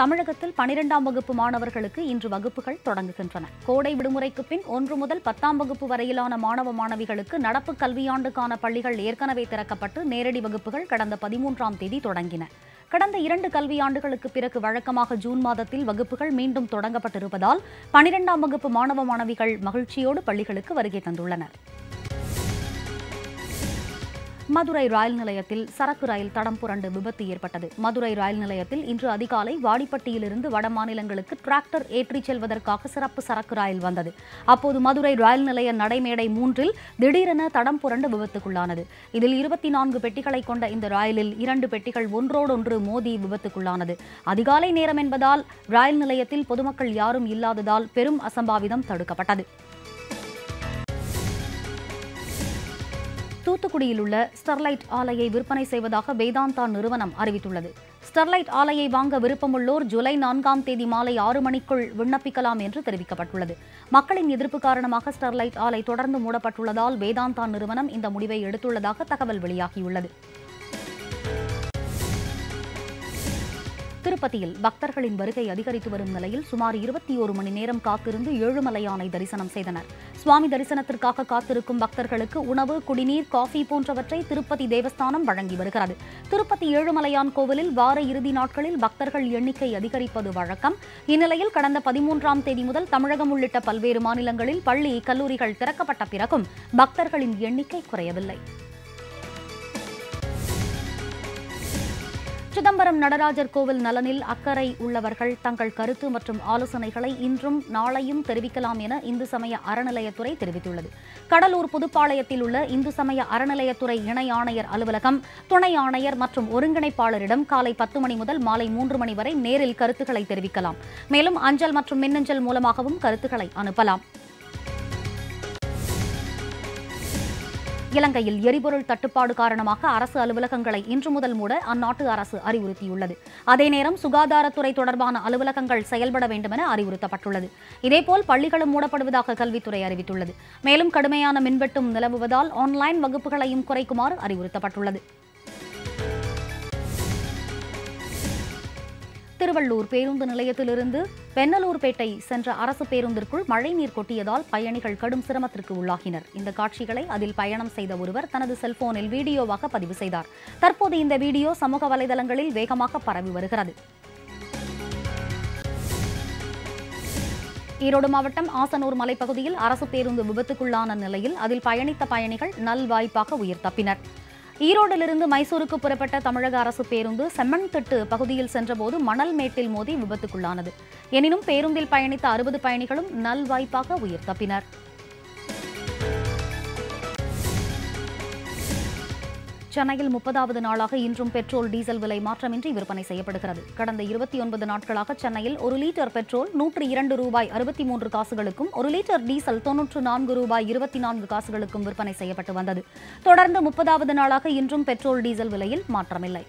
தமிழகத்தில் பனிரெண்டாம் வகுப்பு மாணவர்களுக்கு இன்று வகுப்புகள் தொடங்குகின்றன கோடை விடுமுறைக்கு பின் ஒன்று முதல் பத்தாம் வகுப்பு வரையிலான மாணவ மாணவிகளுக்கு நடப்பு கல்வியாண்டுக்கான பள்ளிகள் ஏற்கனவே திறக்கப்பட்டு நேரடி வகுப்புகள் கடந்த பதிமூன்றாம் தேதி தொடங்கின கடந்த இரண்டு கல்வியாண்டுகளுக்கு பிறகு வழக்கமாக ஜூன் மாதத்தில் வகுப்புகள் மீண்டும் தொடங்கப்பட்டிருப்பதால் பனிரெண்டாம் வகுப்பு மாணவ மாணவிகள் மகிழ்ச்சியோடு பள்ளிகளுக்கு வருகை தந்துள்ளனர் மதுரை ரயில் நிலையத்தில் சரக்கு ரயில் தடம் புரண்டு விபத்து ஏற்பட்டது மதுரை ரயில் நிலையத்தில் இன்று அதிகாலை வாடிப்பட்டியிலிருந்து வட மாநிலங்களுக்கு டிராக்டர் ஏற்றிச் செல்வதற்காக சிறப்பு சரக்கு ரயில் வந்தது அப்போது மதுரை ரயில் நிலைய நடைமேடை மூன்றில் திடீரென தடம் புரண்டு விபத்துக்குள்ளானது இதில் இருபத்தி நான்கு பெட்டிகளை கொண்ட இந்த ரயிலில் இரண்டு பெட்டிகள் ஒன்றோடொன்று மோதி விபத்துக்குள்ளானது அதிகாலை நேரம் என்பதால் ரயில் நிலையத்தில் பொதுமக்கள் யாரும் இல்லாததால் பெரும் அசம்பாவிதம் தடுக்கப்பட்டது தூத்துக்குடியில் உள்ள ஸ்டெர்லைட் ஆலையை விற்பனை செய்வதாக வேதாந்தா நிறுவனம் அறிவித்துள்ளது ஸ்டெர்லைட் ஆலையை வாங்க விருப்பமுள்ளோர் ஜூலை நான்காம் தேதி மாலை ஆறு மணிக்குள் விண்ணப்பிக்கலாம் என்று தெரிவிக்கப்பட்டுள்ளது மக்களின் எதிர்ப்பு காரணமாக ஸ்டெர்லைட் ஆலை தொடர்ந்து மூடப்பட்டுள்ளதால் வேதாந்தா நிறுவனம் இந்த முடிவை எடுத்துள்ளதாக தகவல் வெளியாகியுள்ளது திருப்பதியில் பக்தர்களின் வருகை அதிகரித்து வரும் நிலையில் சுமார் இருபத்தி ஒரு மணி நேரம் காத்திருந்து ஏழுமலையானை தரிசனம் செய்தனர் சுவாமி தரிசனத்திற்காக காத்திருக்கும் பக்தர்களுக்கு உணவு குடிநீர் காஃபி போன்றவற்றை திருப்பதி தேவஸ்தானம் வழங்கி வருகிறது திருப்பதி ஏழுமலையான் கோவிலில் வார இறுதி நாட்களில் பக்தர்கள் எண்ணிக்கை அதிகரிப்பது வழக்கம் இந்நிலையில் கடந்த பதிமூன்றாம் தேதி முதல் தமிழகம் உள்ளிட்ட பல்வேறு மாநிலங்களில் பள்ளி கல்லூரிகள் திறக்கப்பட்ட பிறகும் பக்தர்களின் எண்ணிக்கை குறையவில்லை சிதம்பரம் நடராஜர் கோவில் நலனில் அக்கறை உள்ளவர்கள் தங்கள் கருத்து மற்றும் ஆலோசனைகளை இன்றும் நாளையும் தெரிவிக்கலாம் என இந்து சமய அறநிலையத்துறை தெரிவித்துள்ளது கடலூர் புதுப்பாளையத்தில் உள்ள இந்து சமய அறநிலையத்துறை இணை ஆணையர் அலுவலகம் துணை ஆணையர் மற்றும் ஒருங்கிணைப்பாளரிடம் காலை பத்து மணி முதல் மாலை மூன்று மணி வரை நேரில் கருத்துக்களை தெரிவிக்கலாம் மேலும் அஞ்சல் மற்றும் மின்னஞ்சல் மூலமாகவும் கருத்துக்களை அனுப்பலாம் இலங்கையில் எரிபொருள் தட்டுப்பாடு காரணமாக அரசு அலுவலகங்களை இன்று முதல் மூட அந்நாட்டு அரசு அறிவுறுத்தியுள்ளது அதே நேரம் சுகாதாரத்துறை தொடர்பான அலுவலகங்கள் செயல்பட வேண்டும் என அறிவுறுத்தப்பட்டுள்ளது இதேபோல் பள்ளிகளும் மூடப்படுவதாக கல்வித்துறை அறிவித்துள்ளது மேலும் கடுமையான மின்வெட்டும் நிலவுவதால் ஆன்லைன் வகுப்புகளையும் குறைக்குமாறு அறிவுறுத்தப்பட்டுள்ளது திருவள்ளூர் பேருந்து நிலையத்திலிருந்து பெண்ணலூர்பேட்டை சென்ற அரசு பேருந்திற்குள் மழைநீர் கொட்டியதால் பயணிகள் கடும் சிரமத்திற்கு உள்ளாகினர் இந்த காட்சிகளை அதில் பயணம் செய்த ஒருவர் தனது செல்போனில் வீடியோவாக பதிவு செய்தார் தற்போது இந்த வீடியோ சமூக வலைதளங்களில் வேகமாக பரவி வருகிறது ஈரோடு மாவட்டம் ஆசனூர் மலைப்பகுதியில் அரசு பேருந்து விபத்துக்குள்ளான நிலையில் அதில் பயணித்த பயணிகள் நல்வாய்ப்பாக உயிர் தப்பினர் ஈரோடிலிருந்து மைசூருக்கு புறப்பட்ட தமிழக அரசு பேருந்து செம்மண்திட்டு பகுதியில் சென்றபோது மணல் மேட்டில் மோதி விபத்துக்குள்ளானது எனினும் பேருந்தில் பயணித்த அறுபது பயணிகளும் நல்வாய்ப்பாக உயிர் தப்பினர் சென்னையில் முப்பதாவது நாளாக இன்றும் பெட்ரோல் டீசல் விலை மாற்றமின்றி விற்பனை செய்யப்படுகிறது கடந்த இருபத்தி ஒன்பது நாட்களாக சென்னையில் ஒரு லிட்டர் பெட்ரோல் நூற்று இரண்டு ரூபாய் அறுபத்தி மூன்று காசுகளுக்கும் ஒரு லிட்டர் டீசல் தொன்னூற்று நான்கு ரூபாய் இருபத்தி நான்கு காசுகளுக்கும் விற்பனை செய்யப்பட்டு வந்தது தொடர்ந்து முப்பதாவது நாளாக இன்றும் பெட்ரோல் டீசல் விலையில் மாற்றமில்லை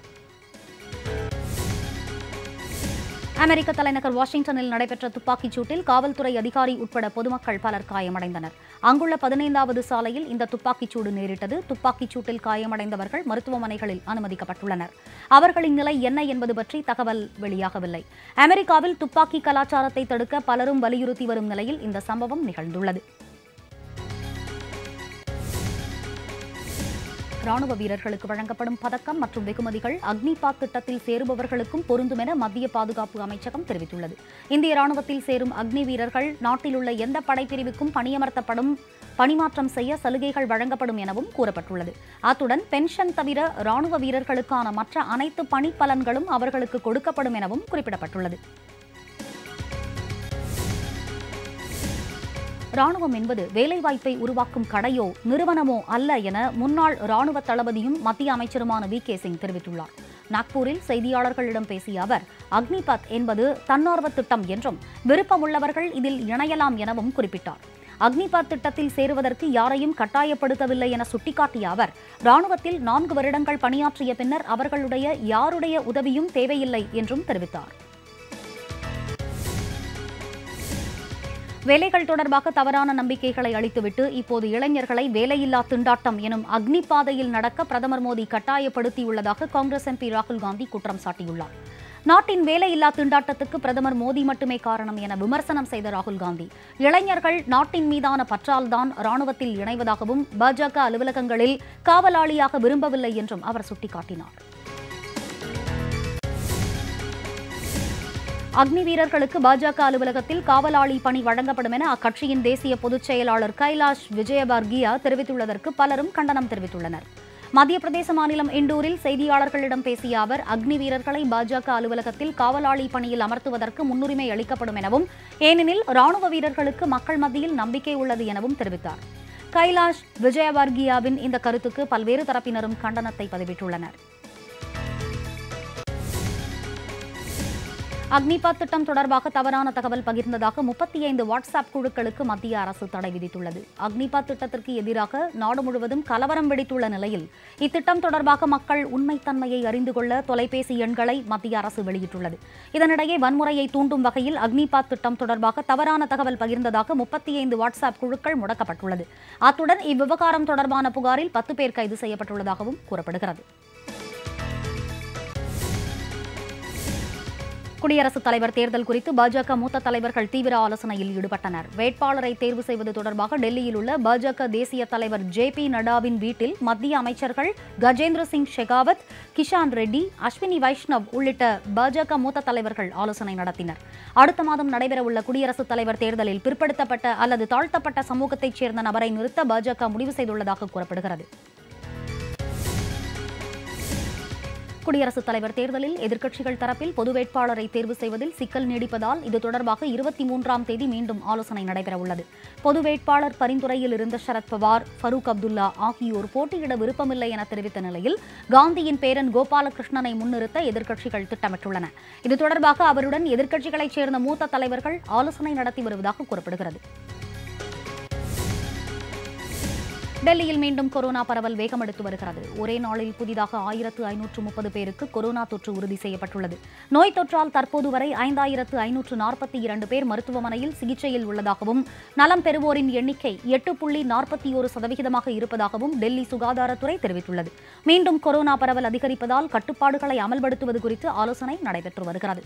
அமெரிக்க தலைநகர் வாஷிங்டனில் நடைபெற்ற துப்பாக்கிச் சூட்டில் காவல்துறை அதிகாரி உட்பட பொதுமக்கள் பலர் காயமடைந்தனர் அங்குள்ள பதினைந்தாவது சாலையில் இந்த துப்பாக்கிச் சூடு நேரிட்டது துப்பாக்கிச் சூட்டில் காயமடைந்தவர்கள் மருத்துவமனைகளில் அனுமதிக்கப்பட்டுள்ளனர் அவர்களின் நிலை என்ன என்பது பற்றி தகவல் வெளியாகவில்லை அமெரிக்காவில் துப்பாக்கி கலாச்சாரத்தை தடுக்க பலரும் வலியுறுத்தி வரும் நிலையில் இந்த சம்பவம் நிகழ்ந்துள்ளது ராணுவ வீரர்களுக்கு வழங்கப்படும் பதக்கம் மற்றும் வெகுமதிகள் அக்னிபாத் திட்டத்தில் சேருபவர்களுக்கும் பொருந்தும் என மத்திய பாதுகாப்பு அமைச்சகம் தெரிவித்துள்ளது இந்திய ராணுவத்தில் சேரும் அக்னி வீரர்கள் நாட்டில் உள்ள எந்த படைப்பிரிவுக்கும் பணியமர்த்தப்படும் பணிமாற்றம் செய்ய சலுகைகள் வழங்கப்படும் எனவும் கூறப்பட்டுள்ளது அத்துடன் பென்ஷன் தவிர ராணுவ வீரர்களுக்கான மற்ற அனைத்து பணிப்பலன்களும் அவர்களுக்கு கொடுக்கப்படும் எனவும் குறிப்பிடப்பட்டுள்ளது ராணுவம் என்பது வேலைவாய்ப்பை உருவாக்கும் கடையோ நிறுவனமோ அல்ல என முன்னாள் ராணுவ தளபதியும் மத்திய அமைச்சருமான வி கே சிங் தெரிவித்துள்ளார் நாக்பூரில் செய்தியாளர்களிடம் பேசிய அவர் அக்னிபத் என்பது தன்னார்வ திட்டம் என்றும் விருப்பமுள்ளவர்கள் இதில் இணையலாம் எனவும் குறிப்பிட்டார் அக்னிபாத் திட்டத்தில் சேருவதற்கு யாரையும் கட்டாயப்படுத்தவில்லை என சுட்டிக்காட்டிய அவர் ராணுவத்தில் நான்கு வருடங்கள் பணியாற்றிய பின்னர் அவர்களுடைய யாருடைய உதவியும் தேவையில்லை என்றும் தெரிவித்தார் வேலைகள் தொடர்பாக தவறான நம்பிக்கைகளை அளித்துவிட்டு இப்போது இளைஞர்களை வேலையில்லா திண்டாட்டம் எனும் அக்னி பாதையில் நடக்க பிரதமர் மோடி கட்டாயப்படுத்தியுள்ளதாக காங்கிரஸ் எம்பி ராகுல் காந்தி குற்றம் சாட்டியுள்ளார் நாட்டின் வேலையில்லா திண்டாட்டத்துக்கு பிரதமர் மோடி மட்டுமே காரணம் என விமர்சனம் செய்த ராகுல் காந்தி இளைஞர்கள் நாட்டின் மீதான பற்றால்தான் ராணுவத்தில் இணைவதாகவும் பாஜக அலுவலகங்களில் காவலாளியாக விரும்பவில்லை என்றும் அவர் சுட்டிக்காட்டினார் அக்னி வீரர்களுக்கு பாஜக அலுவலகத்தில் காவலாளி பணி வழங்கப்படும் என அக்கட்சியின் தேசிய பொதுச் செயலாளர் கைலாஷ் விஜயவர்கியா தெரிவித்துள்ளதற்கு பலரும் கண்டனம் தெரிவித்துள்ளனர் மத்திய பிரதேச மாநிலம் இண்டூரில் செய்தியாளர்களிடம் பேசிய அவர் அக்னி வீரர்களை பாஜக அலுவலகத்தில் காவலாளி பணியில் அமர்த்துவதற்கு முன்னுரிமை அளிக்கப்படும் எனவும் ஏனெனில் ராணுவ வீரர்களுக்கு மக்கள் மத்தியில் நம்பிக்கை உள்ளது எனவும் தெரிவித்தார் கைலாஷ் விஜயவர்கியாவின் இந்த கருத்துக்கு பல்வேறு தரப்பினரும் கண்டனத்தை பதிவிட்டுள்ளனர் அக்னிபாத் திட்டம் தொடர்பாக தவறான தகவல் பகிர்ந்ததாக முப்பத்தி ஐந்து வாட்ஸ்அப் குழுக்களுக்கு மத்திய அரசு தடை விதித்துள்ளது அக்னிபாத் திட்டத்திற்கு எதிராக நாடு முழுவதும் கலவரம் வெடித்துள்ள நிலையில் இத்திட்டம் தொடர்பாக மக்கள் உண்மைத்தன்மையை அறிந்து கொள்ள தொலைபேசி எண்களை மத்திய அரசு வெளியிட்டுள்ளது இதனிடையே வன்முறையை தூண்டும் வகையில் அக்னிபாத் திட்டம் தொடர்பாக தவறான தகவல் பகிர்ந்ததாக முப்பத்தி ஐந்து வாட்ஸ்அப் குழுக்கள் முடக்கப்பட்டுள்ளது அத்துடன் இவ்விவகாரம் தொடர்பான புகாரில் பத்து பேர் கைது செய்யப்பட்டுள்ளதாகவும் கூறப்படுகிறது குடியரசுத் தலைவர் தேர்தல் குறித்து பாஜக மூத்த தலைவர்கள் தீவிர ஆலோசனையில் ஈடுபட்டனர் வேட்பாளரை தேர்வு செய்வது தொடர்பாக டெல்லியில் உள்ள பாஜக தேசிய தலைவர் ஜே பி நட்டாவின் வீட்டில் மத்திய அமைச்சர்கள் கஜேந்திர சிங் ஷெகாவத் கிஷான் ரெட்டி அஸ்வினி வைஷ்ணவ் உள்ளிட்ட பாஜக மூத்த தலைவர்கள் ஆலோசனை நடத்தினர் அடுத்த மாதம் நடைபெறவுள்ள குடியரசுத் தலைவர் தேர்தலில் பிற்படுத்தப்பட்ட அல்லது தாழ்த்தப்பட்ட சமூகத்தைச் சேர்ந்த நபரை நிறுத்த பாஜக முடிவு செய்துள்ளதாக கூறப்படுகிறது குடியரசுத் தலைவர் தேர்தலில் எதிர்க்கட்சிகள் தரப்பில் பொது வேட்பாளரை தேர்வு செய்வதில் சிக்கல் நீடிப்பதால் இது தொடர்பாக இருபத்தி மூன்றாம் தேதி மீண்டும் ஆலோசனை நடைபெறவுள்ளது பொது வேட்பாளர் பரிந்துரையில் இருந்த சரத் பவார் ஃபரூக் அப்துல்லா ஆகியோர் போட்டியிட விருப்பமில்லை என தெரிவித்த நிலையில் காந்தியின் பேரன் கோபாலகிருஷ்ணனை முன்னிறுத்த எதிர்க்கட்சிகள் திட்டமிட்டுள்ளன இது தொடர்பாக அவருடன் எதிர்க்கட்சிகளைச் சேர்ந்த மூத்த தலைவர்கள் ஆலோசனை நடத்தி வருவதாக கூறப்படுகிறது டெல்லியில் மீண்டும் கொரோனா பரவல் வேகமெடுத்து வருகிறது ஒரே நாளில் புதிதாக ஆயிரத்து ஐநூற்று முப்பது பேருக்கு கொரோனா தொற்று உறுதி செய்யப்பட்டுள்ளது நோய் தொற்றால் தற்போது வரை ஐந்தாயிரத்து ஐநூற்று நாற்பத்தி இரண்டு பேர் மருத்துவமனையில் சிகிச்சையில் உள்ளதாகவும் நலம் பெறுவோரின் எண்ணிக்கை எட்டு புள்ளி நாற்பத்தி ஒரு சதவிகிதமாக இருப்பதாகவும் டெல்லி சுகாதாரத்துறை தெரிவித்துள்ளது மீண்டும் கொரோனா பரவல் அதிகரிப்பதால் கட்டுப்பாடுகளை அமல்படுத்துவது குறித்து ஆலோசனை நடைபெற்று வருகிறது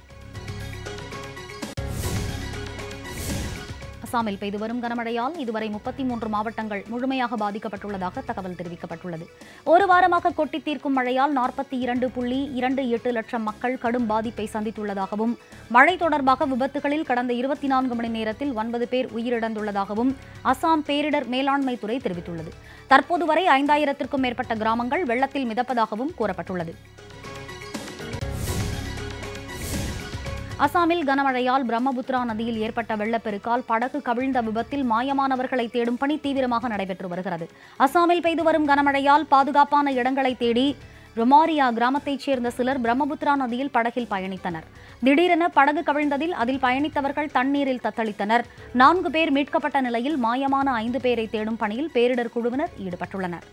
அசாமில் பெய்து வரும் கனமழையால் இதுவரை முப்பத்தி மூன்று மாவட்டங்கள் முழுமையாக பாதிக்கப்பட்டுள்ளதாக தகவல் தெரிவிக்கப்பட்டுள்ளது ஒரு வாரமாக கொட்டி தீர்க்கும் மழையால் நாற்பத்தி இரண்டு புள்ளி இரண்டு எட்டு லட்சம் மக்கள் கடும் பாதிப்பை சந்தித்துள்ளதாகவும் மழை தொடர்பாக விபத்துகளில் கடந்த இருபத்தி நான்கு மணி நேரத்தில் ஒன்பது பேர் உயிரிழந்துள்ளதாகவும் அசாம் பேரிடர் மேலாண்மை துறை தெரிவித்துள்ளது தற்போது வரை ஐந்தாயிரத்திற்கும் மேற்பட்ட கிராமங்கள் வெள்ளத்தில் மிதப்பதாகவும் கூறப்பட்டுள்ளது அசாமில் கனமழையால் பிரம்மபுத்திரா நதியில் ஏற்பட்ட வெள்ளப்பெருக்கால் படகு கவிழ்ந்த விபத்தில் மாயமானவர்களை தேடும் பணி தீவிரமாக நடைபெற்று வருகிறது அசாமில் பெய்து வரும் கனமழையால் பாதுகாப்பான இடங்களை தேடி ரொமாரியா கிராமத்தைச் சேர்ந்த சிலர் பிரம்மபுத்திரா நதியில் படகில் பயணித்தனர் திடீரென படகு கவிழ்ந்ததில் அதில் பயணித்தவர்கள் தண்ணீரில் தத்தளித்தனர் நான்கு பேர் மீட்கப்பட்ட நிலையில் மாயமான ஐந்து பேரை தேடும் பணியில் பேரிடர் குழுவினர் ஈடுபட்டுள்ளனர்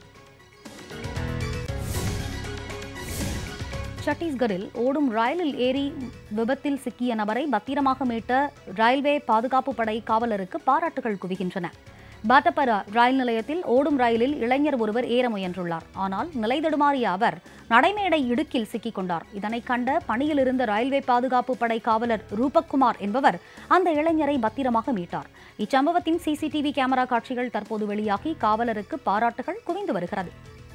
சத்தீஸ்கரில் ஓடும் ரயிலில் ஏறி விபத்தில் சிக்கிய நபரை பத்திரமாக மீட்ட ரயில்வே பாதுகாப்பு படை காவலருக்கு பாராட்டுகள் குவிகின்றன பாட்டப்பரா ரயில் நிலையத்தில் ஓடும் ரயிலில் இளைஞர் ஒருவர் ஏற முயன்றுள்ளார் ஆனால் நிலை தடுமாறிய அவர் நடைமேடை இடுக்கில் சிக்கிக் கொண்டார் இதனை கண்ட பணியில் இருந்த ரயில்வே பாதுகாப்பு படை காவலர் ரூபக்குமார் என்பவர் அந்த இளைஞரை பத்திரமாக மீட்டார் இச்சம்பவத்தின் சிசிடிவி கேமரா காட்சிகள் தற்போது வெளியாகி காவலருக்கு பாராட்டுகள் குவிந்து வருகிறது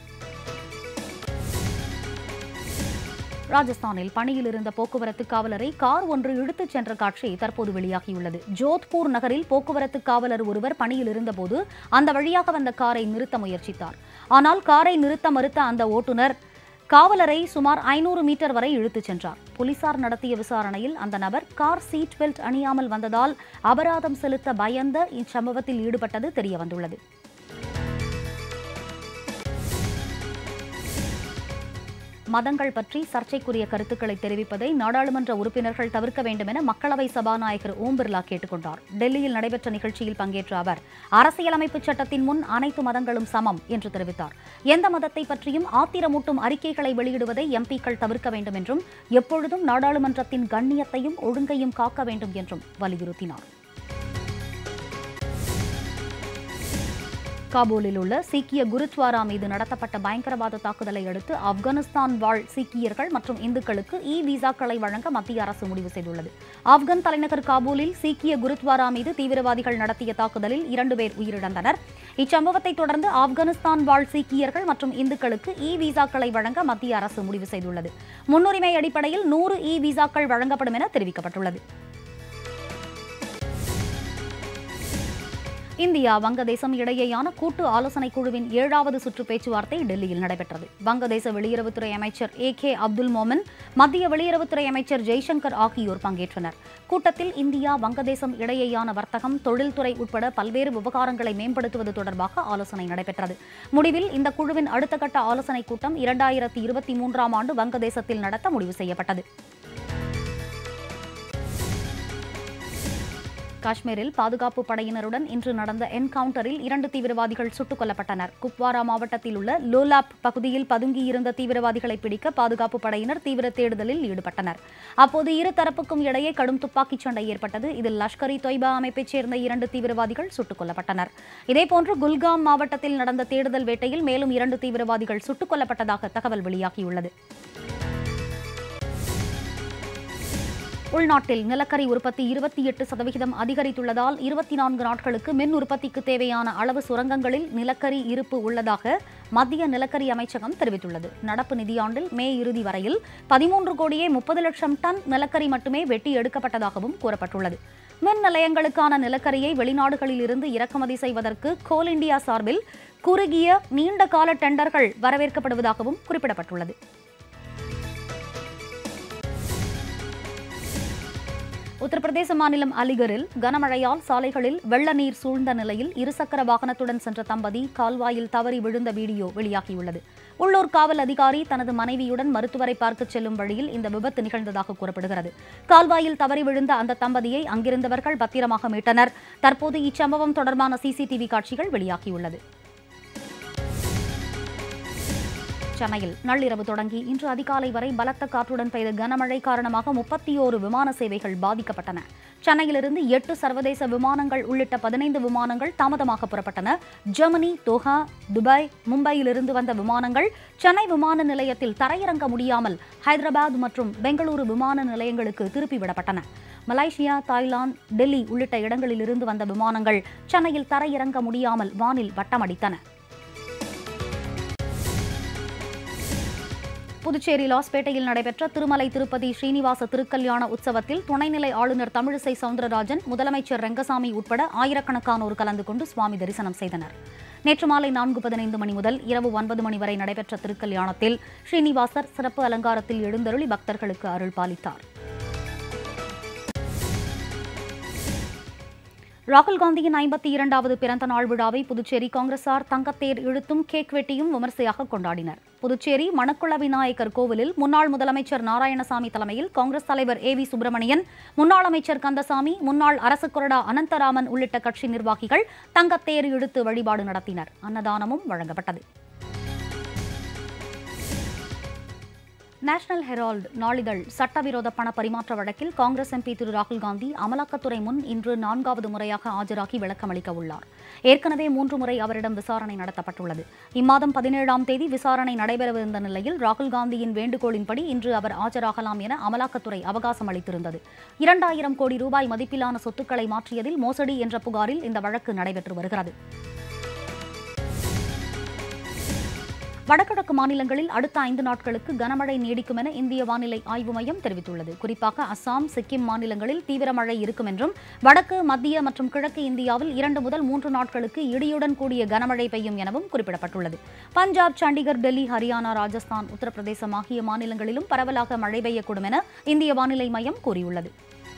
ராஜஸ்தானில் பணியில் இருந்த போக்குவரத்து காவலரை கார் ஒன்று இழுத்துச் சென்ற காட்சி தற்போது வெளியாகியுள்ளது ஜோத்பூர் நகரில் போக்குவரத்து காவலர் ஒருவர் பணியில் இருந்தபோது அந்த வழியாக வந்த காரை நிறுத்த முயற்சித்தார் ஆனால் காரை நிறுத்த மறுத்த அந்த ஓட்டுநர் காவலரை சுமார் ஐநூறு மீட்டர் வரை இழுத்துச் சென்றார் போலீசார் நடத்திய விசாரணையில் அந்த நபர் கார் சீட் பெல்ட் அணியாமல் வந்ததால் அபராதம் செலுத்த பயந்த இச்சம்பவத்தில் ஈடுபட்டது தெரியவந்துள்ளது மதங்கள் பற்றி சர்ச்சைக்குரிய கருத்துக்களை தெரிவிப்பதை நாடாளுமன்ற உறுப்பினர்கள் தவிர்க்க வேண்டும் என மக்களவை சபாநாயகர் ஓம் பிர்லா கேட்டுக்கொண்டார் டெல்லியில் நடைபெற்ற நிகழ்ச்சியில் பங்கேற்ற அவர் அரசியலமைப்பு சட்டத்தின் முன் அனைத்து மதங்களும் சமம் என்று தெரிவித்தார் எந்த மதத்தை பற்றியும் ஆத்திரமூட்டும் அறிக்கைகளை வெளியிடுவதை எம்பிக்கள் தவிர்க்க வேண்டும் என்றும் எப்பொழுதும் நாடாளுமன்றத்தின் கண்ணியத்தையும் ஒழுங்கையும் காக்க வேண்டும் என்றும் வலியுறுத்தினார் காபூலில் உள்ள சீக்கிய குருத்வாரா மீது நடத்தப்பட்ட பயங்கரவாத தாக்குதலை அடுத்து ஆப்கானிஸ்தான் வாழ் சீக்கியர்கள் மற்றும் இந்துக்களுக்கு இ விசாக்களை வழங்க மத்திய அரசு முடிவு செய்துள்ளது ஆப்கான் தலைநகர் காபூலில் சீக்கிய குருத்வாரா மீது தீவிரவாதிகள் நடத்திய தாக்குதலில் இரண்டு பேர் உயிரிழந்தனர் இச்சம்பவத்தை தொடர்ந்து ஆப்கானிஸ்தான் வாழ் சீக்கியர்கள் மற்றும் இந்துக்களுக்கு இ விசாக்களை வழங்க மத்திய அரசு முடிவு செய்துள்ளது முன்னுரிமை அடிப்படையில் நூறு இ விசாக்கள் வழங்கப்படும் என தெரிவிக்கப்பட்டுள்ளது இந்தியா வங்கதேசம் இடையேயான கூட்டு ஆலோசனைக் குழுவின் ஏழாவது சுற்று பேச்சுவார்த்தை டெல்லியில் நடைபெற்றது வங்கதேச வெளியுறவுத்துறை அமைச்சர் ஏ கே அப்துல் மோமன் மத்திய வெளியுறவுத்துறை அமைச்சர் ஜெய்சங்கர் ஆகியோர் பங்கேற்றனர் கூட்டத்தில் இந்தியா வங்கதேசம் இடையேயான வர்த்தகம் தொழில்துறை உட்பட பல்வேறு விவகாரங்களை மேம்படுத்துவது தொடர்பாக ஆலோசனை நடைபெற்றது முடிவில் இந்த குழுவின் அடுத்த கட்ட ஆலோசனைக் கூட்டம் இரண்டாயிரத்தி இருபத்தி மூன்றாம் ஆண்டு வங்கதேசத்தில் நடத்த முடிவு செய்யப்பட்டது காஷ்மீரில் பாதுகாப்பு படையினருடன் இன்று நடந்த என்கவுண்டரில் இரண்டு தீவிரவாதிகள் சுட்டுக் கொல்லப்பட்டனர் குப்வாரா மாவட்டத்தில் உள்ள லோலாப் பகுதியில் பதுங்கியிருந்த தீவிரவாதிகளை பிடிக்க பாதுகாப்பு படையினர் தீவிர தேடுதலில் ஈடுபட்டனர் அப்போது இரு தரப்புக்கும் இடையே கடும் துப்பாக்கிச் சண்டை ஏற்பட்டது இதில் லஷ்கர் இ தொய்பா அமைப்பைச் சேர்ந்த இரண்டு தீவிரவாதிகள் சுட்டுக் கொல்லப்பட்டனர் இதேபோன்று குல்காம் மாவட்டத்தில் நடந்த தேடுதல் வேட்டையில் மேலும் இரண்டு தீவிரவாதிகள் சுட்டுக் கொல்லப்பட்டதாக தகவல் வெளியாகியுள்ளது உள்நாட்டில் நிலக்கரி உற்பத்தி இருபத்தி எட்டு சதவிகிதம் அதிகரித்துள்ளதால் இருபத்தி நான்கு நாட்களுக்கு மின் உற்பத்திக்கு தேவையான அளவு சுரங்கங்களில் நிலக்கரி இருப்பு உள்ளதாக மத்திய நிலக்கரி அமைச்சகம் தெரிவித்துள்ளது நடப்பு நிதியாண்டில் மே இறுதி வரையில் பதிமூன்று கோடியே முப்பது லட்சம் டன் நிலக்கரி மட்டுமே வெட்டி எடுக்கப்பட்டதாகவும் கூறப்பட்டுள்ளது மின் நிலையங்களுக்கான நிலக்கரியை வெளிநாடுகளில் இருந்து இறக்குமதி செய்வதற்கு கோல் இந்தியா சார்பில் குறுகிய நீண்ட கால டெண்டர்கள் வரவேற்கப்படுவதாகவும் குறிப்பிடப்பட்டுள்ளது உத்தரப்பிரதேச மாநிலம் அலிகரில் கனமழையால் சாலைகளில் வெள்ள நீர் சூழ்ந்த நிலையில் இருசக்கர வாகனத்துடன் சென்ற தம்பதி கால்வாயில் தவறி விழுந்த வீடியோ வெளியாகியுள்ளது உள்ளூர் காவல் அதிகாரி தனது மனைவியுடன் மருத்துவரை பார்க்கச் செல்லும் வழியில் இந்த விபத்து நிகழ்ந்ததாக கூறப்படுகிறது கால்வாயில் தவறி விழுந்த அந்த தம்பதியை அங்கிருந்தவர்கள் பத்திரமாக மீட்டனர் தற்போது இச்சம்பவம் தொடர்பான சிசிடிவி காட்சிகள் வெளியாகியுள்ளது சென்னையில் நள்ளிரவு தொடங்கி இன்று அதிகாலை வரை பலத்த காற்றுடன் பெய்த கனமழை காரணமாக முப்பத்தி ஓரு விமான சேவைகள் பாதிக்கப்பட்டன சென்னையிலிருந்து எட்டு சர்வதேச விமானங்கள் உள்ளிட்ட பதினைந்து விமானங்கள் தாமதமாக புறப்பட்டன ஜெர்மனி தோஹா துபாய் மும்பையிலிருந்து வந்த விமானங்கள் சென்னை விமான நிலையத்தில் தரையிறங்க முடியாமல் ஹைதராபாத் மற்றும் பெங்களூரு விமான நிலையங்களுக்கு திருப்பி விடப்பட்டன மலேசியா தாய்லாந்து டெல்லி உள்ளிட்ட இடங்களிலிருந்து வந்த விமானங்கள் சென்னையில் தரையிறங்க முடியாமல் வானில் வட்டமடித்தன புதுச்சேரி லாஸ்பேட்டையில் நடைபெற்ற திருமலை திருப்பதி ஸ்ரீனிவாச திருக்கல்யாண உற்சவத்தில் துணைநிலை ஆளுநர் தமிழிசை சவுந்தரராஜன் முதலமைச்சர் ரெங்கசாமி உட்பட ஆயிரக்கணக்கானோர் கலந்து கொண்டு சுவாமி தரிசனம் செய்தனர் நேற்று மாலை நான்கு பதினைந்து மணி முதல் இரவு ஒன்பது மணி வரை நடைபெற்ற திருக்கல்யாணத்தில் ஸ்ரீனிவாசர் சிறப்பு அலங்காரத்தில் எழுந்தருளி பக்தர்களுக்கு அருள் பாலித்தார் ராகுல் காந்தியின் ஐம்பத்தி இரண்டாவது பிறந்த நாள் விழாவை புதுச்சேரி காங்கிரசார் தங்கத்தேர் இழுத்தும் கேக் வெட்டியும் விமர்சையாக கொண்டாடினர் புதுச்சேரி மணக்குள விநாயகர் கோவிலில் முன்னாள் முதலமைச்சர் நாராயணசாமி தலைமையில் காங்கிரஸ் தலைவர் ஏ வி சுப்பிரமணியன் முன்னாள் அமைச்சர் கந்தசாமி முன்னாள் அரசு கொறடா அனந்தராமன் உள்ளிட்ட கட்சி நிர்வாகிகள் தங்கத்தேர் இழுத்து வழிபாடு நடத்தினர் அன்னதானமும் வழங்கப்பட்டது நேஷனல் ஹெரால்டு நாளிதழ் சட்டவிரோத பண பரிமாற்ற வழக்கில் காங்கிரஸ் எம்பி திரு ராகுல் காந்தி அமலாக்கத்துறை முன் இன்று நான்காவது முறையாக ஆஜராகி விளக்கமளிக்க உள்ளார் ஏற்கனவே மூன்று முறை அவரிடம் விசாரணை நடத்தப்பட்டுள்ளது இம்மாதம் பதினேழாம் தேதி விசாரணை நடைபெறவிருந்த நிலையில் ராகுல் காந்தியின் வேண்டுகோளின்படி இன்று அவர் ஆஜராகலாம் என அமலாக்கத்துறை அவகாசம் அளித்திருந்தது இரண்டாயிரம் கோடி ரூபாய் மதிப்பிலான சொத்துக்களை மாற்றியதில் மோசடி என்ற புகாரில் இந்த வழக்கு நடைபெற்று வருகிறது வடகிழக்கு மாநிலங்களில் அடுத்த ஐந்து நாட்களுக்கு கனமழை நீடிக்கும் என இந்திய வானிலை ஆய்வு மையம் தெரிவித்துள்ளது குறிப்பாக அசாம் சிக்கிம் மாநிலங்களில் தீவிர மழை இருக்கும் என்றும் வடக்கு மத்திய மற்றும் கிழக்கு இந்தியாவில் இரண்டு முதல் மூன்று நாட்களுக்கு இடியுடன் கூடிய கனமழை பெய்யும் எனவும் குறிப்பிடப்பட்டுள்ளது பஞ்சாப் சண்டிகர் டெல்லி ஹரியானா ராஜஸ்தான் உத்தரப்பிரதேசம் ஆகிய மாநிலங்களிலும் பரவலாக மழை பெய்யக்கூடும் என இந்திய வானிலை மையம் கூறியுள்ளது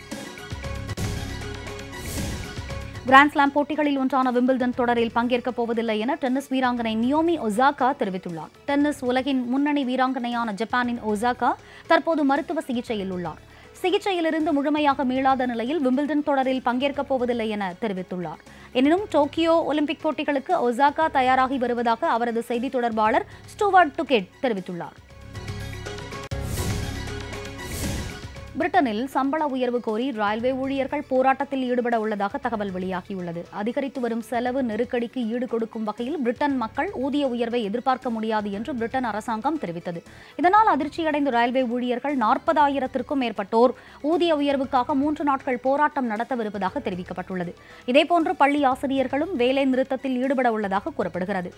கிராண்ட்ஸ்லாம் போட்டிகளில் ஒன்றான விம்பிள்டன் தொடரில் பங்கேற்கப் போவதில்லை என டென்னிஸ் வீராங்கனை நியோமி ஒசாகா தெரிவித்துள்ளார் டென்னிஸ் உலகின் முன்னணி வீராங்கனையான ஜப்பானின் ஒசாகா தற்போது மருத்துவ சிகிச்சையில் உள்ளார் சிகிச்சையிலிருந்து முழுமையாக மீளாத நிலையில் விம்பிள்டன் தொடரில் பங்கேற்கப் போவதில்லை என தெரிவித்துள்ளார் எனினும் டோக்கியோ ஒலிம்பிக் போட்டிகளுக்கு ஒசாகா தயாராகி வருவதாக அவரது செய்தி தொடர்பாளர் ஸ்டூவர்ட் டுகெட் தெரிவித்துள்ளார் பிரிட்டனில் சம்பள உயர்வு கோரி ரயில்வே ஊழியர்கள் போராட்டத்தில் ஈடுபட உள்ளதாக தகவல் வெளியாகியுள்ளது அதிகரித்து வரும் செலவு நெருக்கடிக்கு ஈடு கொடுக்கும் வகையில் பிரிட்டன் மக்கள் ஊதிய உயர்வை எதிர்பார்க்க முடியாது என்று பிரிட்டன் அரசாங்கம் தெரிவித்தது இதனால் அதிர்ச்சியடைந்த ரயில்வே ஊழியர்கள் நாற்பதாயிரத்திற்கும் மேற்பட்டோர் ஊதிய உயர்வுக்காக மூன்று நாட்கள் போராட்டம் நடத்தவிருப்பதாக தெரிவிக்கப்பட்டுள்ளது இதேபோன்று பள்ளி ஆசிரியர்களும் வேலை நிறுத்தத்தில் ஈடுபட உள்ளதாக கூறப்படுகிறது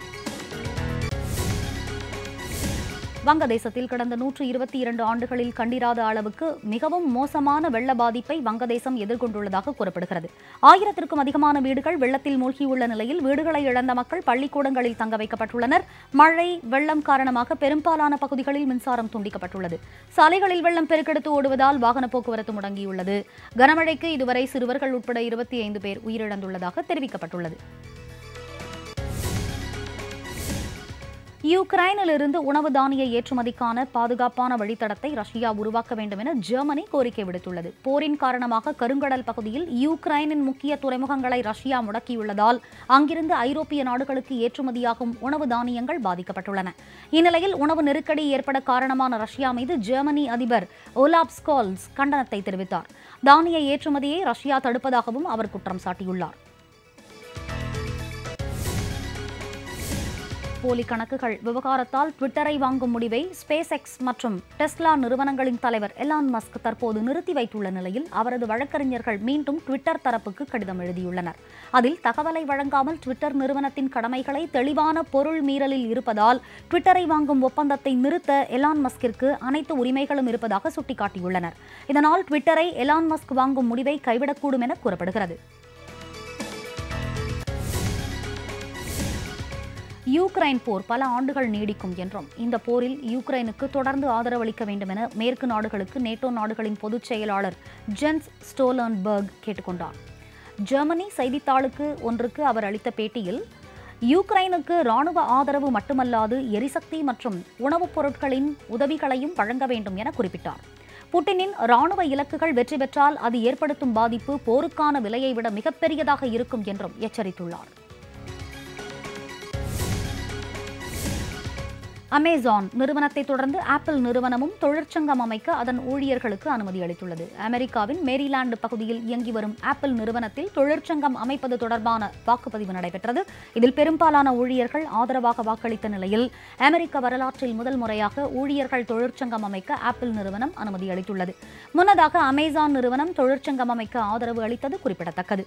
வங்கதேசத்தில் கடந்த நூற்று இருபத்தி இரண்டு ஆண்டுகளில் கண்டிராத அளவுக்கு மிகவும் மோசமான வெள்ள பாதிப்பை வங்கதேசம் எதிர்கொண்டுள்ளதாக கூறப்படுகிறது ஆயிரத்திற்கும் அதிகமான வீடுகள் வெள்ளத்தில் மூழ்கியுள்ள நிலையில் வீடுகளை இழந்த மக்கள் பள்ளிக்கூடங்களில் தங்க வைக்கப்பட்டுள்ளனர் மழை வெள்ளம் காரணமாக பெரும்பாலான பகுதிகளில் மின்சாரம் துண்டிக்கப்பட்டுள்ளது சாலைகளில் வெள்ளம் பெருக்கெடுத்து ஓடுவதால் வாகன போக்குவரத்து முடங்கியுள்ளது கனமழைக்கு இதுவரை சிறுவர்கள் உட்பட இருபத்தி ஐந்து பேர் உயிரிழந்துள்ளதாக தெரிவிக்கப்பட்டுள்ளது யுக்ரைனிலிருந்து உணவு தானிய ஏற்றுமதிக்கான பாதுகாப்பான வழித்தடத்தை ரஷ்யா உருவாக்க வேண்டும் என ஜெர்மனி கோரிக்கை விடுத்துள்ளது போரின் காரணமாக கருங்கடல் பகுதியில் யுக்ரைனின் முக்கிய துறைமுகங்களை ரஷ்யா முடக்கியுள்ளதால் அங்கிருந்து ஐரோப்பிய நாடுகளுக்கு ஏற்றுமதியாகும் உணவு தானியங்கள் பாதிக்கப்பட்டுள்ளன இந்நிலையில் உணவு நெருக்கடி ஏற்பட காரணமான ரஷ்யா மீது ஜெர்மனி அதிபர் ஓலாப் ஸ்கால்ஸ் கண்டனத்தை தெரிவித்தார் தானிய ஏற்றுமதியை ரஷ்யா தடுப்பதாகவும் அவர் குற்றம் சாட்டியுள்ளார் போலி கணக்குகள் விவகாரத்தால் ட்விட்டரை வாங்கும் முடிவை ஸ்பேஸ் எக்ஸ் மற்றும் டெஸ்லா நிறுவனங்களின் தலைவர் எலான் மஸ்க் தற்போது நிறுத்தி வைத்துள்ள நிலையில் அவரது வழக்கறிஞர்கள் மீண்டும் ட்விட்டர் தரப்புக்கு கடிதம் எழுதியுள்ளனர் அதில் தகவலை வழங்காமல் ட்விட்டர் நிறுவனத்தின் கடமைகளை தெளிவான பொருள் மீறலில் இருப்பதால் ட்விட்டரை வாங்கும் ஒப்பந்தத்தை நிறுத்த எலான் மஸ்கிற்கு அனைத்து உரிமைகளும் இருப்பதாக சுட்டிக்காட்டியுள்ளனர் இதனால் ட்விட்டரை எலான் மஸ்க் வாங்கும் முடிவை கைவிடக்கூடும் என கூறப்படுகிறது யூக்ரைன் போர் பல ஆண்டுகள் நீடிக்கும் என்றும் இந்த போரில் யூக்ரைனுக்கு தொடர்ந்து ஆதரவளிக்க வேண்டும் என மேற்கு நாடுகளுக்கு நேட்டோ நாடுகளின் பொதுச் செயலாளர் ஜென்ஸ் ஸ்டோலன்பர்க் கேட்டுக்கொண்டார் ஜெர்மனி செய்தித்தாளுக்கு ஒன்றுக்கு அவர் அளித்த பேட்டியில் யூக்ரைனுக்கு ராணுவ ஆதரவு மட்டுமல்லாது எரிசக்தி மற்றும் உணவுப் பொருட்களின் உதவிகளையும் வழங்க வேண்டும் என குறிப்பிட்டார் புட்டினின் ராணுவ இலக்குகள் வெற்றி பெற்றால் அது ஏற்படுத்தும் பாதிப்பு போருக்கான விலையை விட மிகப்பெரியதாக இருக்கும் என்றும் எச்சரித்துள்ளார் அமேசான் நிறுவனத்தை தொடர்ந்து ஆப்பிள் நிறுவனமும் தொழிற்சங்கம் அமைக்க அதன் ஊழியர்களுக்கு அனுமதி அளித்துள்ளது அமெரிக்காவின் மேரிலாந்து பகுதியில் இயங்கி வரும் ஆப்பிள் நிறுவனத்தில் தொழிற்சங்கம் அமைப்பது தொடர்பான வாக்குப்பதிவு நடைபெற்றது இதில் பெரும்பாலான ஊழியர்கள் ஆதரவாக வாக்களித்த நிலையில் அமெரிக்க வரலாற்றில் முதல் முறையாக ஊழியர்கள் தொழிற்சங்கம் அமைக்க ஆப்பிள் நிறுவனம் அனுமதி அளித்துள்ளது முன்னதாக அமேசான் நிறுவனம் தொழிற்சங்கம் அமைக்க ஆதரவு அளித்தது குறிப்பிடத்தக்கது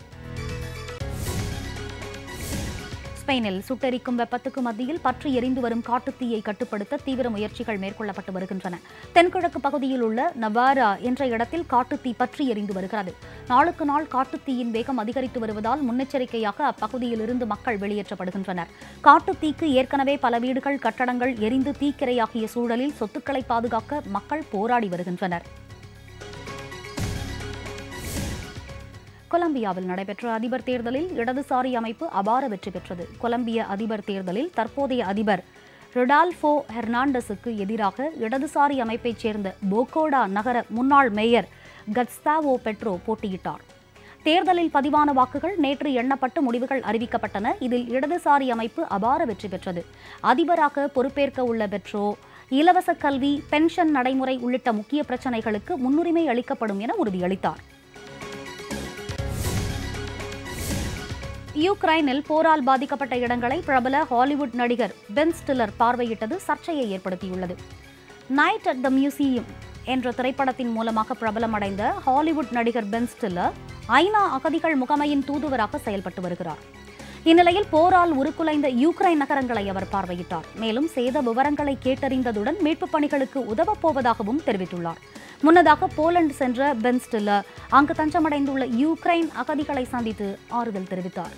ஸ்பெயினில் சுட்டெரிக்கும் வெப்பத்துக்கு மத்தியில் பற்றி எரிந்து வரும் காட்டுத்தீயை கட்டுப்படுத்த தீவிர முயற்சிகள் மேற்கொள்ளப்பட்டு வருகின்றன தென்கிழக்கு பகுதியில் உள்ள நவாரா என்ற இடத்தில் காட்டுத்தீ பற்றி எரிந்து வருகிறது நாளுக்கு நாள் காட்டுத்தீயின் வேகம் அதிகரித்து வருவதால் முன்னெச்சரிக்கையாக அப்பகுதியில் இருந்து மக்கள் வெளியேற்றப்படுகின்றனர் காட்டுத்தீக்கு ஏற்கனவே பல வீடுகள் கட்டடங்கள் எரிந்து தீக்கிரையாகிய சூழலில் சொத்துக்களை பாதுகாக்க மக்கள் போராடி வருகின்றனர் கொலம்பியாவில் நடைபெற்ற அதிபர் தேர்தலில் இடதுசாரி அமைப்பு அபார வெற்றி பெற்றது கொலம்பிய அதிபர் தேர்தலில் தற்போதைய அதிபர் ரொடால்ஃபோ ஹெர்னாண்டஸுக்கு எதிராக இடதுசாரி அமைப்பைச் சேர்ந்த போகோடா நகர முன்னாள் மேயர் கட்ஸ்தாவோ பெட்ரோ போட்டியிட்டார் தேர்தலில் பதிவான வாக்குகள் நேற்று எண்ணப்பட்டு முடிவுகள் அறிவிக்கப்பட்டன இதில் இடதுசாரி அமைப்பு அபார வெற்றி பெற்றது அதிபராக பொறுப்பேற்க உள்ள பெட்ரோ இலவச கல்வி பென்ஷன் நடைமுறை உள்ளிட்ட முக்கிய பிரச்சினைகளுக்கு முன்னுரிமை அளிக்கப்படும் என உறுதியளித்தார் யுக்ரைனில் போரால் பாதிக்கப்பட்ட இடங்களை பிரபல ஹாலிவுட் நடிகர் பென் ஸ்டில்லர் பார்வையிட்டது சர்ச்சையை ஏற்படுத்தியுள்ளது நைட் அட் த மியூசியம் என்ற திரைப்படத்தின் மூலமாக பிரபலமடைந்த ஹாலிவுட் நடிகர் பென் ஸ்டில்லர் ஐநா அகதிகள் முகமையின் தூதுவராக செயல்பட்டு வருகிறார் இந்நிலையில் போரால் உருக்குலைந்த யுக்ரைன் நகரங்களை அவர் பார்வையிட்டார் மேலும் சேத விவரங்களை கேட்டறிந்ததுடன் மீட்புப் பணிகளுக்கு உதவப் போவதாகவும் தெரிவித்துள்ளார் முன்னதாக போலந்து சென்ற பென் ஸ்டில்லர் அங்கு தஞ்சமடைந்துள்ள யுக்ரைன் அகதிகளை சந்தித்து ஆறுதல் தெரிவித்தார்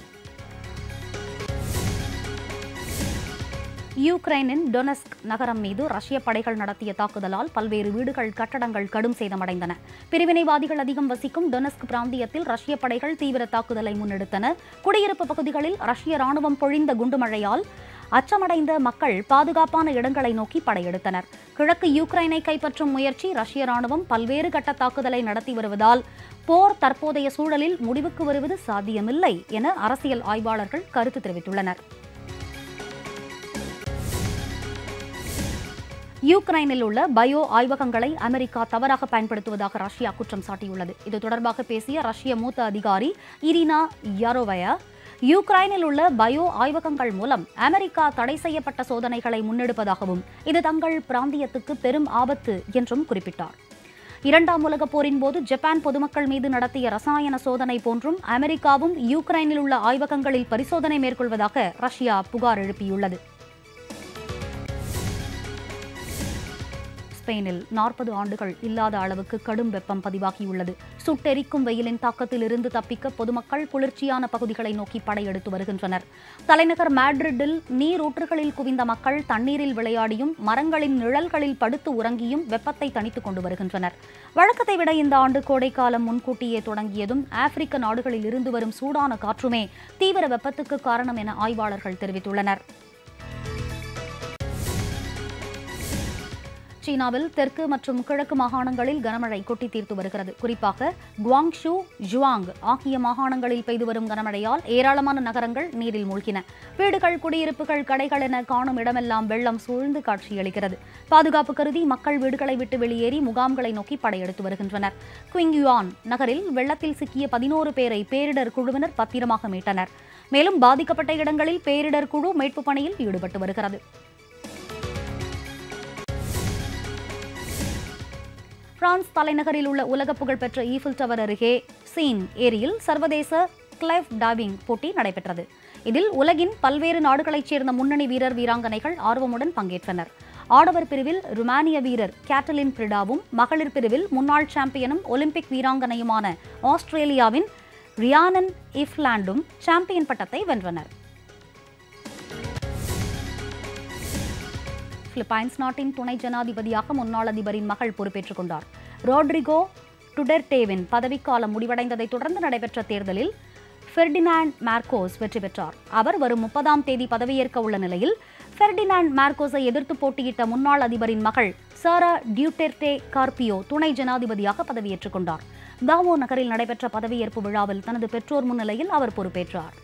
யுக்ரைனின் டொனஸ்க் நகரம் மீது ரஷ்ய படைகள் நடத்திய தாக்குதலால் பல்வேறு வீடுகள் கட்டடங்கள் கடும் சேதமடைந்தன பிரிவினைவாதிகள் அதிகம் வசிக்கும் டொனஸ்க் பிராந்தியத்தில் ரஷ்ய படைகள் தீவிர தாக்குதலை முன்னெடுத்தன குடியிருப்பு பகுதிகளில் ரஷ்ய ராணுவம் பொழிந்த குண்டுமழையால் அச்சமடைந்த மக்கள் பாதுகாப்பான இடங்களை நோக்கி படையெடுத்தனர் கிழக்கு யுக்ரைனை கைப்பற்றும் முயற்சி ரஷ்ய ராணுவம் பல்வேறு கட்ட தாக்குதலை நடத்தி வருவதால் போர் தற்போதைய சூழலில் முடிவுக்கு வருவது சாத்தியமில்லை என அரசியல் ஆய்வாளர்கள் கருத்து தெரிவித்துள்ளனர் யூக்ரைனில் உள்ள பயோ ஆய்வகங்களை அமெரிக்கா தவறாக பயன்படுத்துவதாக ரஷ்யா குற்றம் சாட்டியுள்ளது இது தொடர்பாக பேசிய ரஷ்ய மூத்த அதிகாரி இரினா யாரோவயா யூக்ரைனில் உள்ள பயோ ஆய்வகங்கள் மூலம் அமெரிக்கா தடை செய்யப்பட்ட சோதனைகளை முன்னெடுப்பதாகவும் இது தங்கள் பிராந்தியத்துக்கு பெரும் ஆபத்து என்றும் குறிப்பிட்டார் இரண்டாம் உலகப் போரின் போது ஜப்பான் பொதுமக்கள் மீது நடத்திய ரசாயன சோதனை போன்றும் அமெரிக்காவும் யூக்ரைனில் உள்ள ஆய்வகங்களில் பரிசோதனை மேற்கொள்வதாக ரஷ்யா புகார் எழுப்பியுள்ளது ஸ்பெயினில் நாற்பது ஆண்டுகள் இல்லாத அளவுக்கு கடும் வெப்பம் பதிவாகியுள்ளது சுட்டெரிக்கும் வெயிலின் தாக்கத்தில் இருந்து தப்பிக்க பொதுமக்கள் குளிர்ச்சியான பகுதிகளை நோக்கி படையெடுத்து வருகின்றனர் தலைநகர் மேட்ரிட்டில் நீரூற்றுகளில் குவிந்த மக்கள் தண்ணீரில் விளையாடியும் மரங்களின் நிழல்களில் படுத்து உறங்கியும் வெப்பத்தை தணித்துக் கொண்டு வருகின்றனர் வழக்கத்தை விட இந்த ஆண்டு கோடைக்காலம் முன்கூட்டியே தொடங்கியதும் ஆப்பிரிக்க நாடுகளில் இருந்து வரும் சூடான காற்றுமே தீவிர வெப்பத்துக்கு காரணம் என ஆய்வாளர்கள் தெரிவித்துள்ளனர் சீனாவில் தெற்கு மற்றும் கிழக்கு மாகாணங்களில் கனமழை கொட்டி தீர்த்து வருகிறது குறிப்பாக குவாங்ஷு ஜுவாங் ஆகிய மாகாணங்களில் பெய்து வரும் கனமழையால் ஏராளமான நகரங்கள் நீரில் மூழ்கின வீடுகள் குடியிருப்புகள் கடைகள் என காணும் இடமெல்லாம் வெள்ளம் சூழ்ந்து காட்சியளிக்கிறது பாதுகாப்பு கருதி மக்கள் வீடுகளை விட்டு வெளியேறி முகாம்களை நோக்கி படையெடுத்து வருகின்றனர் குவிங்யுவான் நகரில் வெள்ளத்தில் சிக்கிய பதினோரு பேரை பேரிடர் குழுவினர் பத்திரமாக மீட்டனர் மேலும் பாதிக்கப்பட்ட இடங்களில் பேரிடர் குழு மீட்புப் பணியில் ஈடுபட்டு வருகிறது பிரான்ஸ் தலைநகரில் உள்ள உலக புகழ்பெற்ற ஈஃபில் டவர் அருகே சீன் ஏரியில் சர்வதேச கிளைவ் டைவிங் போட்டி நடைபெற்றது இதில் உலகின் பல்வேறு நாடுகளைச் சேர்ந்த முன்னணி வீரர் வீராங்கனைகள் ஆர்வமுடன் பங்கேற்றனர் ஆடவர் பிரிவில் ருமானிய வீரர் கேட்டலின் பிரிடாவும் மகளிர் பிரிவில் முன்னாள் சாம்பியனும் ஒலிம்பிக் வீராங்கனையுமான ஆஸ்திரேலியாவின் ரியானன் இஃப்லாண்டும் சாம்பியன் பட்டத்தை வென்றனர் பிலிப்பைன்ஸ் நாட்டின் துணை ஜனாதிபதியாக முன்னாள் அதிபரின் மகள் பொறுப்பேற்றுக் கொண்டார் ரோட்ரிகோ டுடெர்டேவின் பதவிக்காலம் முடிவடைந்ததைத் தொடர்ந்து நடைபெற்ற தேர்தலில் ஃபெர்டினாண்ட் மார்கோஸ் வெற்றி பெற்றார் அவர் வரும் முப்பதாம் தேதி பதவியேற்க உள்ள நிலையில் ஃபெர்டினாண்ட் மார்கோஸை எதிர்த்து போட்டியிட்ட முன்னாள் அதிபரின் மகள் சாரா டியூட்டெர்டே கார்பியோ துணை ஜனாதிபதியாக பதவியேற்றுக் கொண்டார் தாவோ நகரில் நடைபெற்ற பதவியேற்பு விழாவில் தனது பெற்றோர் முன்னிலையில் அவர் பொறுப்பேற்றார்